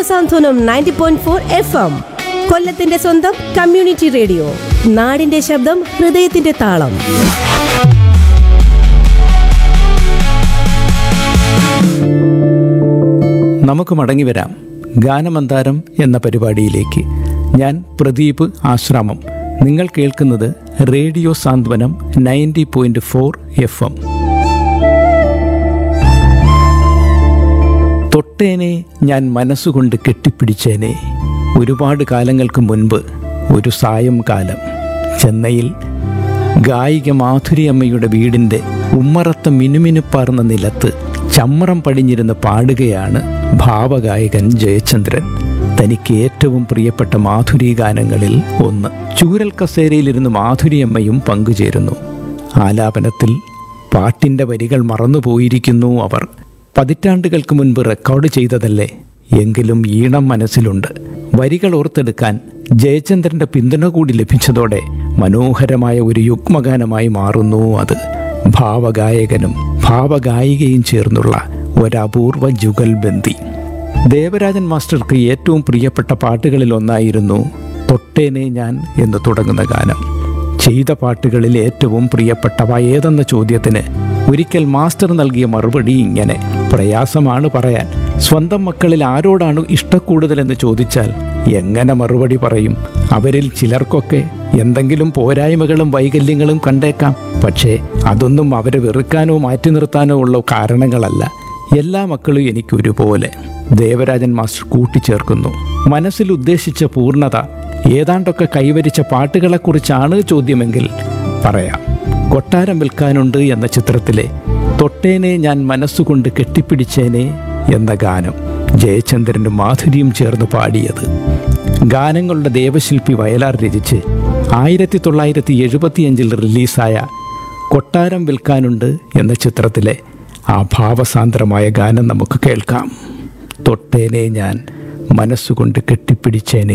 സാന്ത്വനം ninety point four F M കൊല്ലത്തിന്റെ സ്വന്തം community radio നാടിന്റെ ശബ്ദം ഹൃദയത്തിന്റെ താളം നമുക്ക് മടങ്ങി വരാം ഗാനമന്താരം എന്ന പരിപാടിയിലേക്ക് ഞാൻ പ്രദീപ് ആശ്രാമം നിങ്ങൾ കേൾക്കുന്നത് radio Santhwanam ninety point four F M തൊട്ടേനെ ഞാൻ മനസ്സുകൊണ്ട് കെട്ടിപ്പിടിച്ചേനെ ഒരുപാട് കാലങ്ങൾക്ക് മുൻപ് ഒരു സായം കാലം ചെന്നൈയിൽ ഗായിക മാധുരി അമ്മയുടെ വീടിൻ്റെ ഉമ്മറത്ത മിനുമിനുപ്പാർന്ന നിലത്ത് ചമ്മറം പടിഞ്ഞിരുന്ന് പാടുകയാണ് ഭാവഗായകൻ ജയചന്ദ്രൻ തനിക്ക് ഏറ്റവും പ്രിയപ്പെട്ട മാധുരി ഗാനങ്ങളിൽ ഒന്ന് ചൂരൽ കസേരയിലിരുന്ന് മാധുരി അമ്മയും പങ്കുചേരുന്നു ആലാപനത്തിൽ പാട്ടിൻ്റെ വരികൾ മറന്നുപോയിരിക്കുന്നു അവർ പതിറ്റാണ്ടുകൾക്ക് മുൻപ് റെക്കോർഡ് ചെയ്തതല്ലേ എങ്കിലും ഈണം മനസ്സിലുണ്ട് വരികൾ ഓർത്തെടുക്കാൻ ജയചന്ദ്രന്റെ പിന്തുണ കൂടി ലഭിച്ചതോടെ മനോഹരമായ ഒരു യുഗ്മഗാനമായി മാറുന്നു അത് ഭാവഗായകനും ഭാവഗായികയും ചേർന്നുള്ള ഒരപൂർവ ജുഗൽബന്ദി ദേവരാജൻ മാസ്റ്റർക്ക് ഏറ്റവും പ്രിയപ്പെട്ട പാട്ടുകളിൽ ഒന്നായിരുന്നു തൊട്ടേനെ ഞാൻ എന്ന് തുടങ്ങുന്ന ഗാനം ചെയ്ത പാട്ടുകളിൽ ഏറ്റവും പ്രിയപ്പെട്ടവ ഏതെന്ന ചോദ്യത്തിന് ഒരിക്കൽ മാസ്റ്റർ നൽകിയ മറുപടി ഇങ്ങനെ പ്രയാസമാണ് പറയാൻ സ്വന്തം മക്കളിൽ ആരോടാണ് ഇഷ്ടക്കൂടുതലെന്ന് ചോദിച്ചാൽ എങ്ങനെ മറുപടി പറയും അവരിൽ ചിലർക്കൊക്കെ എന്തെങ്കിലും പോരായ്മകളും വൈകല്യങ്ങളും കണ്ടേക്കാം പക്ഷേ അതൊന്നും അവരെ വെറുക്കാനോ മാറ്റി നിർത്താനോ ഉള്ള കാരണങ്ങളല്ല എല്ലാ മക്കളും എനിക്ക് ഒരുപോലെ ദേവരാജൻ മാസ്റ്റർ കൂട്ടിച്ചേർക്കുന്നു മനസ്സിൽ ഉദ്ദേശിച്ച പൂർണ്ണത ഏതാണ്ടൊക്കെ കൈവരിച്ച പാട്ടുകളെക്കുറിച്ചാണ് ചോദ്യമെങ്കിൽ പറയാം കൊട്ടാരം വിൽക്കാനുണ്ട് എന്ന ചിത്രത്തിലെ തൊട്ടേനെ ഞാൻ മനസ്സുകൊണ്ട് കെട്ടിപ്പിടിച്ചേനെ എന്ന ഗാനം ജയചന്ദ്രനും മാധുരിയും ചേർന്ന് പാടിയത് ഗാനങ്ങളുടെ ദേവശില്പി വയലാർ രചിച്ച് ആയിരത്തി തൊള്ളായിരത്തി എഴുപത്തിയഞ്ചിൽ റിലീസായ കൊട്ടാരം വിൽക്കാനുണ്ട് എന്ന ചിത്രത്തിലെ ആ ഭാവസാന്ദ്രമായ ഗാനം നമുക്ക് കേൾക്കാം തൊട്ടേനെ ഞാൻ മനസ്സുകൊണ്ട് കെട്ടിപ്പിടിച്ചേനെ